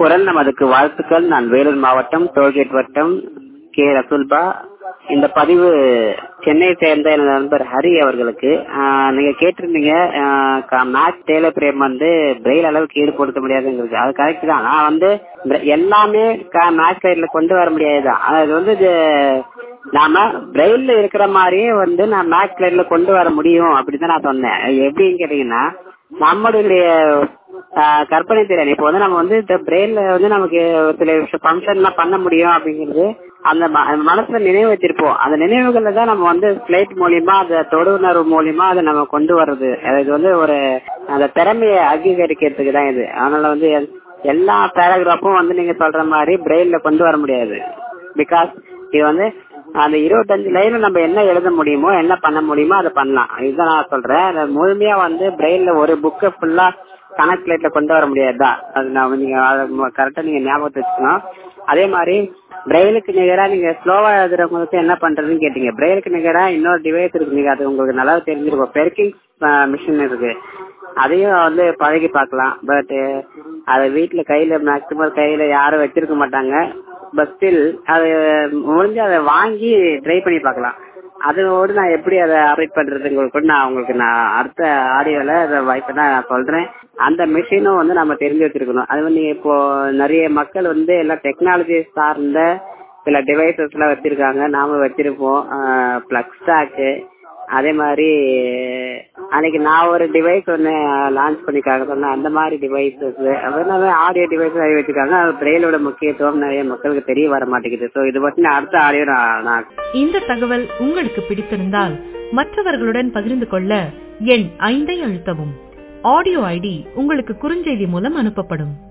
குரல் நமதுக்கு வாழ்த்துக்கள் நான் வேலூர் மாவட்டம் டோல்கேட் வட்டம் கே ரசுல்பா இந்த பதிவு சென்னை சேர்ந்த எனது நண்பர் ஹரி அவர்களுக்கு ஆஹ் நீங்க கேட்டிருந்தீங்க மேக்ஸ் டேலர் பிரேம் வந்து பிரெயில் அளவுக்கு ஈடுபடுத்த முடியாதுங்கிறது அது கரெக்ட் தான் நான் வந்து bra- எல்லாமே மேக்ஸ் லைட்ல கொண்டு வர முடியாதுதான் அது வந்து இது நாம பிரெயில்ல இருக்கிற மாதிரியே வந்து நான் மேக்ஸ் லைட்ல கொண்டு வர முடியும் அப்படிதான் நான் சொன்னேன் எப்படின்னு கேட்டீங்கன்னா நம்மளுடைய ஆஹ் கற்பனை திறன் இப்போ வந்து நம்ம வந்து இந்த பிரெயின்ல வந்து நமக்கு சில ஃபங்க்ஷன் எல்லாம் பண்ண முடியும் அப்படிங்கிறது அந்த ம- மனசுல நினைவு வச்சிருப்போம் அந்த நினைவுகள்ல தான் நம்ம வந்து ஸ்லைட் மூலியமா அந்த தொடு உணர்வு மூலியமா அதை நம்ம கொண்டு வர்றது அது இது வந்து ஒரு அந்த திறமையை அங்கீகரிக்கிறதுக்கு தான் இது அதனால வந்து எல்- எல்லா பேராகிராஃபும் வந்து நீங்க சொல்ற மாதிரி பிரெயின்ல கொண்டு வர முடியாது பிகாஸ் இது வந்து அந்த இருபத்தஞ்சு லைன்ல நம்ம என்ன எழுத முடியுமோ என்ன பண்ண முடியுமோ அதை பண்ணலாம் இதுதான் நான் சொல்றேன் அதை முழுமையா வந்து பிரெயின்ல ஒரு புக்கை ஃபுல்லா கனெக்ட் லைட்ல கொண்டு வர முடியாதுதான் அது நான் நீங்க கரெக்டா நீங்க ஞாபகத்தை வச்சுக்கணும் அதே மாதிரி பிரெயிலுக்கு நிகரா நீங்க ஸ்லோவா எழுதுறவங்களுக்கு என்ன பண்றதுன்னு கேட்டீங்க பிரெயிலுக்கு நிகரா இன்னொரு டிவைஸ் இருக்கு நீங்க அது உங்களுக்கு நல்லா தெரிஞ்சிருக்கும் பெருக்கிங் மிஷின் இருக்கு அதையும் வந்து பழகி பார்க்கலாம் பட் அது வீட்டுல கையில மேக்சிமம் கையில யாரும் வச்சிருக்க மாட்டாங்க பட் ஸ்டில் அது முடிஞ்சு அதை வாங்கி ட்ரை பண்ணி பார்க்கலாம் அதோடு நான் எப்படி அதை ஆப்ரேட் பண்றதுங்களுக்கு கூட நான் உங்களுக்கு நான் அடுத்த ஆடியோல அதை வாய்ப்பு தான் நான் சொல்றேன் அந்த மிஷினும் வந்து நம்ம தெரிஞ்சு வச்சிருக்கணும் அது வந்து இப்போ நிறைய மக்கள் வந்து எல்லாம் டெக்னாலஜி சார்ந்த சில டிவைசஸ் எல்லாம் வச்சிருக்காங்க நாம வச்சிருப்போம் பிளக் ஸ்டாக்கு அதே மாதிரி அன்னைக்கு நான் ஒரு டிவைஸ் ஒன்று லான்ச் பண்ணிக்காக சொன்னேன் அந்த மாதிரி டிவைசஸ் அதனால ஆடியோ டிவைஸ் நிறைய வச்சிருக்காங்க அது பிரெயிலோட முக்கியத்துவம் நிறைய மக்களுக்கு தெரிய வர மாட்டேங்குது ஸோ இது பற்றி நான் அடுத்த ஆடியோ நான் நான் இந்த தகவல் உங்களுக்கு பிடித்திருந்தால் மற்றவர்களுடன் பகிர்ந்து கொள்ள எண் ஐந்தை அழுத்தவும் ஆடியோ ஐடி உங்களுக்கு குறுஞ்செய்தி மூலம் அனுப்பப்படும்